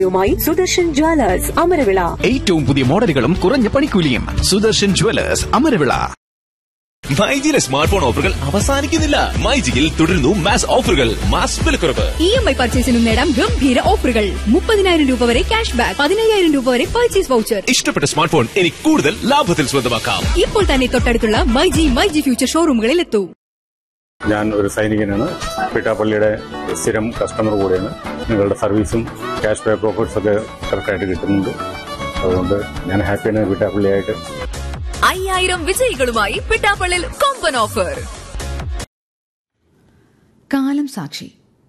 യുമായി സുദർശൻ ജ്വല്ലേഴ്സ് അമരവിള ഏറ്റവും പുതിയ മോഡലുകളും കുറഞ്ഞ പണിക്കൂലിയും സുദർശൻ ജുവലേഴ്സ് അമരവിള മൈജിയിലെ സ്മാർട്ട് ഫോൺ ഓഫറുകൾ അവസാനിക്കുന്നില്ല മൈജിയിൽ തുടരുന്നു മാസ് ഓഫറുകൾ മാസ് വിലക്കുറവ് ഇ എം ഐ പർച്ചേസിനും നേടാം ഗംഭീര ഓഫറുകൾ മുപ്പതിനായിരം രൂപ വരെ ക്യാഷ് ബാക്ക് പതിനയ്യായിരം രൂപ വരെ പർച്ചേസ് വൗച്ചർ ഇഷ്ടപ്പെട്ട സ്മാർട്ട് ഫോൺ ഇനി കൂടുതൽ ലാഭത്തിൽ സ്വന്തമാക്കാം ഇപ്പോൾ തന്നെ തൊട്ടടുത്തുള്ള മൈജി മൈജി ഫ്യൂച്ചർ ഷോറൂമുകളിൽ എത്തൂ ഞാൻ ഒരു സൈനികനാണ് പിട്ടാപ്പള്ളിയുടെ സ്ഥിരം കസ്റ്റമർ കൂടെയാണ് നിങ്ങളുടെ സർവീസും ക്യാഷ് ബാക്ക് ഓഫേഴ്സ് ഒക്കെ കറക്റ്റായിട്ട് കിട്ടുന്നുണ്ട് അതുകൊണ്ട് ഞാൻ ഹാപ്പിയാണ് പിട്ടാപ്പള്ളിയായിട്ട് അയ്യായിരം വിജയികളുമായി പിട്ടാപ്പള്ളിൽ കൊമ്പൻ ഓഫർ കാലം സാക്ഷി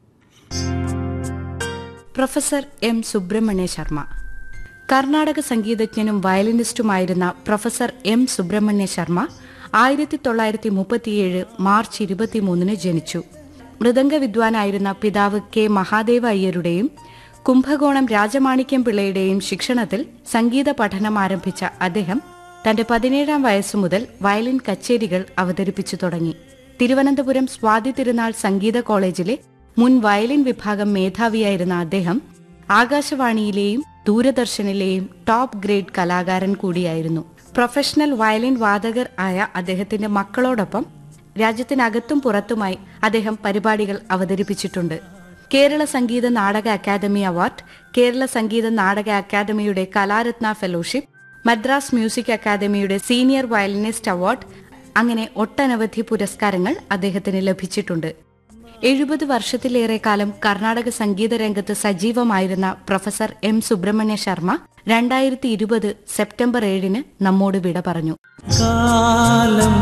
പ്രൊഫസർ എം സുബ്രഹ്മണ്യ ശർമ്മ കർണാടക സംഗീതജ്ഞനും വയലിനിസ്റ്റുമായിരുന്ന പ്രൊഫസർ എം സുബ്രഹ്മണ്യ ശർമ്മ ആയിരത്തി തൊള്ളായിരത്തി മുപ്പത്തിയേഴ് മാർച്ച് ഇരുപത്തിമൂന്നിന് ജനിച്ചു മൃദംഗ വിദ്വാനായിരുന്ന പിതാവ് കെ മഹാദേവ അയ്യരുടെയും കുംഭകോണം രാജമാണിക്യം പിള്ളയുടെയും ശിക്ഷണത്തിൽ സംഗീത പഠനം ആരംഭിച്ച അദ്ദേഹം തന്റെ പതിനേഴാം വയസ്സു മുതൽ വയലിൻ കച്ചേരികൾ അവതരിപ്പിച്ചു തുടങ്ങി തിരുവനന്തപുരം സ്വാതി തിരുനാൾ സംഗീത കോളേജിലെ മുൻ വയലിൻ വിഭാഗം മേധാവിയായിരുന്ന അദ്ദേഹം ആകാശവാണിയിലെയും ദൂരദർശനിലെയും ടോപ്പ് ഗ്രേഡ് കലാകാരൻ കൂടിയായിരുന്നു പ്രൊഫഷണൽ വയലിൻ വാദകർ ആയ അദ്ദേഹത്തിന്റെ മക്കളോടൊപ്പം രാജ്യത്തിനകത്തും പുറത്തുമായി അദ്ദേഹം പരിപാടികൾ അവതരിപ്പിച്ചിട്ടുണ്ട് കേരള സംഗീത നാടക അക്കാദമി അവാർഡ് കേരള സംഗീത നാടക അക്കാദമിയുടെ കലാരത്ന ഫെലോഷിപ്പ് മദ്രാസ് മ്യൂസിക് അക്കാദമിയുടെ സീനിയർ വയലിനിസ്റ്റ് അവാർഡ് അങ്ങനെ ഒട്ടനവധി പുരസ്കാരങ്ങൾ അദ്ദേഹത്തിന് ലഭിച്ചിട്ടുണ്ട് എഴുപത് വർഷത്തിലേറെ കാലം കർണാടക സംഗീത രംഗത്ത് സജീവമായിരുന്ന പ്രൊഫസർ എം സുബ്രഹ്മണ്യ ശർമ്മ രണ്ടായിരത്തി ഇരുപത് സെപ്റ്റംബർ ഏഴിന് നമ്മോട് വിട പറഞ്ഞു കാലം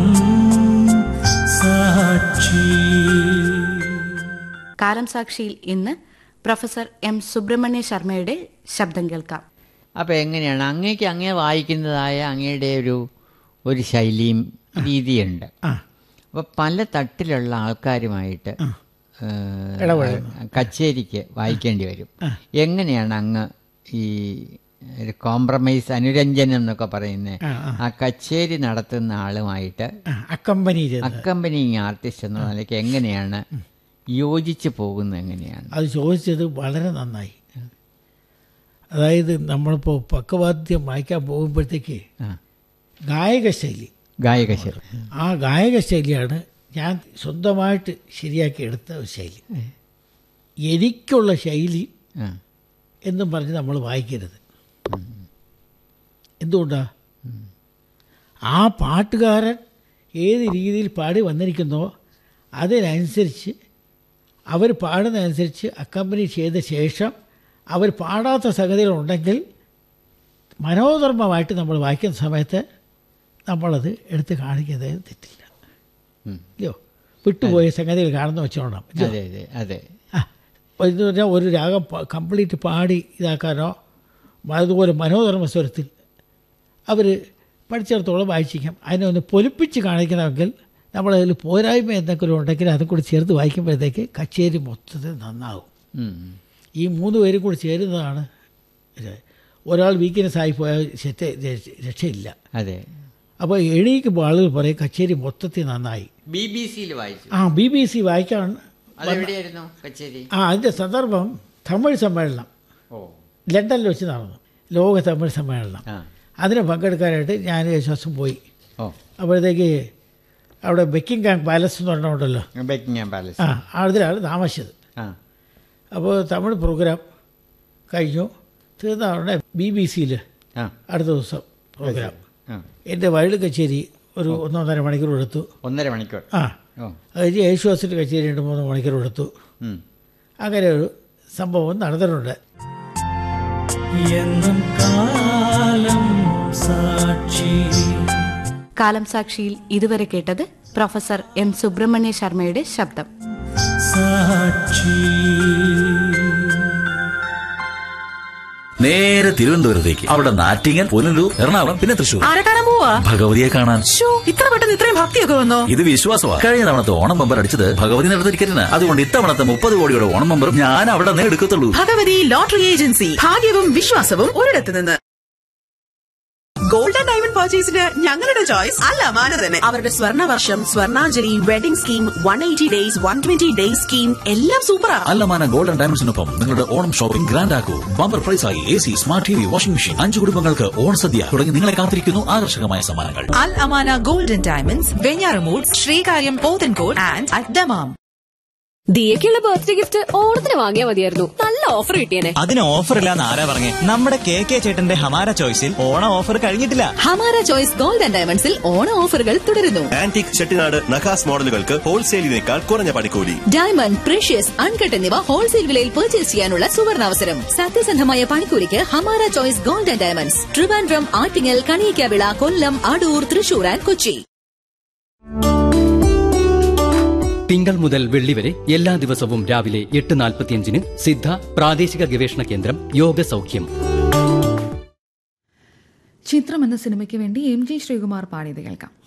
സാക്ഷി കാലം സാക്ഷിയിൽ ഇന്ന് പ്രൊഫസർ എം സുബ്രഹ്മണ്യ ശർമ്മയുടെ ശബ്ദം കേൾക്കാം അപ്പോൾ എങ്ങനെയാണ് അങ്ങേക്ക് അങ്ങേ വായിക്കുന്നതായ അങ്ങയുടെ ഒരു ഒരു ശൈലിയും രീതിയുണ്ട് അപ്പോൾ പല തട്ടിലുള്ള ആൾക്കാരുമായിട്ട് ഏഹ്, കച്ചേരിക്ക് വായിക്കേണ്ടി വരും എങ്ങനെയാണ് അങ്ങ് ഈ ഒരു കോംപ്രമൈസ് അനുരഞ്ജനം എന്നൊക്കെ പറയുന്ന ആ കച്ചേരി നടത്തുന്ന ആളുമായിട്ട് അക്കമ്പനി ചെയ്ത് അക്കമ്പനിങ് ആർട്ടിസ്റ്റ് എന്ന നിലയ്ക്ക് എങ്ങനെയാണ് യോജിച്ച് പോകുന്നത് എങ്ങനെയാണ് അത് ചോദിച്ചത് വളരെ നന്നായി അതായത് നമ്മളിപ്പോൾ പക്കവാദ്യം വായിക്കാൻ പോകുമ്പോഴത്തേക്ക് ആ. ഗായക ശൈലി ഗായകശൈലി ആ ഗായക ശൈലിയാണ് ഞാൻ സ്വന്തമായിട്ട് ശരിയാക്കി എടുത്ത ഒരു ശൈലി എനിക്കുള്ള ശൈലി ആ എന്നും പറഞ്ഞ് നമ്മൾ വായിക്കരുത് എന്തുകൊണ്ടാ ആ പാട്ടുകാരൻ ഏത് രീതിയിൽ പാടി വന്നിരിക്കുന്നോ അതിനനുസരിച്ച് അവർ പാടുന്നതനുസരിച്ച് അക്കമ്പനി ചെയ്ത ശേഷം അവർ പാടാത്ത സംഗതികളുണ്ടെങ്കിൽ മനോധർമ്മമായിട്ട് നമ്മൾ വായിക്കുന്ന സമയത്ത് നമ്മളത് എടുത്ത് കാണിക്കുന്നത് തെറ്റില്ല ഇല്ലയോ വിട്ടുപോയ സംഗതികൾ കാണുന്ന വെച്ചോണം ഇല്ലയോ? അതെ അതെ അതെ ആ, അപ്പോൾ എന്ന് പറഞ്ഞാൽ ഒരു രാഗം കംപ്ലീറ്റ് പാടി ഇതാക്കാനോ അതുപോലെ മനോധർമ്മ സ്വരത്തിൽ അവർ പഠിച്ചിടത്തോളം വായിച്ചിരിക്കാം അതിനെ ഒന്ന് പൊലിപ്പിച്ച് കാണിക്കണമെങ്കിൽ നമ്മളതിൽ പോരായ്മ എന്തെങ്കിലും ഉണ്ടെങ്കിൽ അതും കൂടി ചേർത്ത് വായിക്കുമ്പോഴത്തേക്ക് കച്ചേരി മൊത്തത്തിൽ നന്നാവും ഉം. ഈ മൂന്ന് പേരും കൂടി ചേരുന്നതാണ് ഇത്. ഒരാൾ വീക്ക്നെസ് ആയി പോയാൽ ശത്തെ രക്ഷയില്ല അതെ അപ്പോൾ എണീക്കുമ്പോൾ ആളുകൾ പറയും കച്ചേരി മൊത്തത്തിൽ നന്നായി ബി ബി സിയിൽ വായിച്ചു ആ ബി ബി സി വായിക്കാൻ അതെവിടെയായിരുന്നു കച്ചേരി ആ അതിൻ്റെ സന്ദർഭം തമിഴ് സമ്മേളനം ഓ ലണ്ടനിൽ വെച്ച് നടന്നു ലോക തമിഴ് സമ്മേളനം ആ അതിന് പങ്കെടുക്കാനായിട്ട് ഞാൻ ശ്വാസം പോയി ഓ അപ്പോഴത്തേക്ക് അവിടെ ബെക്കിംഗ് പാലസ് എന്ന് പറഞ്ഞുണ്ടല്ലോ ബെക്കിംഗ്ഹാം പാലസ് ആ അതിലാണ് താമസിച്ചത് ആ അപ്പോൾ തമിഴ് പ്രോഗ്രാം കഴിഞ്ഞു തീർന്ന ഉടനെ ബി ബി സിയിൽ ആ അടുത്ത ദിവസം പ്രോഗ്രാം ആ എൻ്റെ വയലിൻ കച്ചേരി ഒരു ഒന്നൊന്നര മണിക്കൂർ എടുത്തു ഒന്നര മണിക്കൂർ ആ ഓ അത് കഴിഞ്ഞ് യേശുദാസിൻ്റെ കച്ചേരി രണ്ട് മൂന്ന് മണിക്കൂർ എടുത്തു ഉം. അങ്ങനെ ഒരു സംഭവം നടന്നിട്ടുണ്ട് എന്നും കാലം സാക്ഷി കാലം സാക്ഷിയിൽ ഇതുവരെ കേട്ടത് പ്രൊഫസർ എം സുബ്രഹ്മണ്യ ശർമ്മയുടെ ശബ്ദം സാക്ഷി നേരെ തിരുവനന്തപുരത്തേക്ക് അവിടെ നാറ്റിങ്ങൽ പുനലൂർ എറണാകുളം പിന്നെ തൃശ്ശൂർ ആരെ കാണാൻ പോവാ ഭഗവതിയെ കാണാൻ ശ്ശോ, ഇത്ര പെട്ടെന്ന് ഇത്രയും ഭക്തിയൊക്കെ വന്നോ ഇത് വിശ്വാസമാണ് കഴിഞ്ഞ തവണത്തെ ഓണം ബമ്പർ അടിച്ചത് ഭഗവതി നടത്ത ടിക്കറ്റിന് അതുകൊണ്ട് ഇത്തവണത്തെ മുപ്പത് കോടിയുടെ ഓണം ബമ്പറും ഞാൻ അവിടെ നിന്ന് എടുക്കത്തുള്ളൂ ഭഗവതി ലോട്ടറി ഏജൻസി ഭാഗ്യവും വിശ്വാസവും ഒരിടത്ത് നിന്ന് ഗോൾഡ് ആൻഡ് ഡയമണ്ട് പർച്ചേസിന് ഞങ്ങളുടെ ചോയ്സ് അല്ലമാന തന്നെ അവരുടെ സ്വർണ്ണ വർഷം Swarnanjali wedding scheme one eighty days one twenty days scheme എല്ലാം സൂപ്പറാ അല്ലമാന ഗോൾഡൻ ഡയമണ്ട്സിനൊപ്പം നിങ്ങളുടെ ഓണം ഷോപ്പിംഗ് ഗ്രാൻഡ് ആക്കൂ ബമ്പർ പ്രൈസായി A C smart T V washing machine അഞ്ചു കുടുംബങ്ങൾക്ക് ഓണസദ്യ തുടങ്ങി നിങ്ങളെ കാത്തിരിക്കുന്നു ആകർഷകമായ സമ്മാനങ്ങൾ Al Amana golden diamonds Venjaramoodu Sreekaryam Pothencode and Ad Dammam ദിയക്കുള്ള ബർത്ത്ഡേ ഗിഫ്റ്റ് ഓണത്തിന് വാങ്ങിയാൽ മതിയായിരുന്നു നല്ല ഓഫർ കിട്ടിയേനെ അതിന് ഓഫർ ഇല്ലാന്ന് ആരാ പറഞ്ഞേ നമ്മുടെ കെ കെ ചേട്ടന്റെ ഹമാര ചോയ്സിൽ ഓണ ഓഫർ കഴിഞ്ഞിട്ടില്ല ഹമാര ചോയ്സ് ഗോൾഡ് ആൻഡ് ഡയമണ്ട്സിൽ ഓണ ഓഫറുകൾ തുടരുന്നു ആന്റിക് ചെട്ടിനാട് നഖാസ് മോഡലുകൾക്ക് ഹോൾസെയിലിനേക്കാൾ കുറഞ്ഞ പണിക്കൂലി ഡയമണ്ട് പ്രഷ്യസ് അൺകട്ട് എന്നിവ ഹോൾസെയിൽ വിലയിൽ പർച്ചേസ് ചെയ്യാനുള്ള സുവർണാവസരം സത്യസന്ധമായ പണിക്കൂലിക്ക് Hamara choice gold and diamonds Trivandrum Attingal Kaniyikkavila Kollam Adoor Thrissur and Kochi തിങ്കൾ മുതൽ വെള്ളി വരെ എല്ലാ ദിവസവും രാവിലെ എട്ട് നാൽപ്പത്തിയഞ്ചിന് സിദ്ധ പ്രാദേശിക ഗവേഷണ കേന്ദ്രം യോഗ സൗഖ്യം ചിത്രം എന്ന സിനിമയ്ക്ക് വേണ്ടി എം ജി ശ്രീകുമാർ പാടിയത് കേൾക്കാം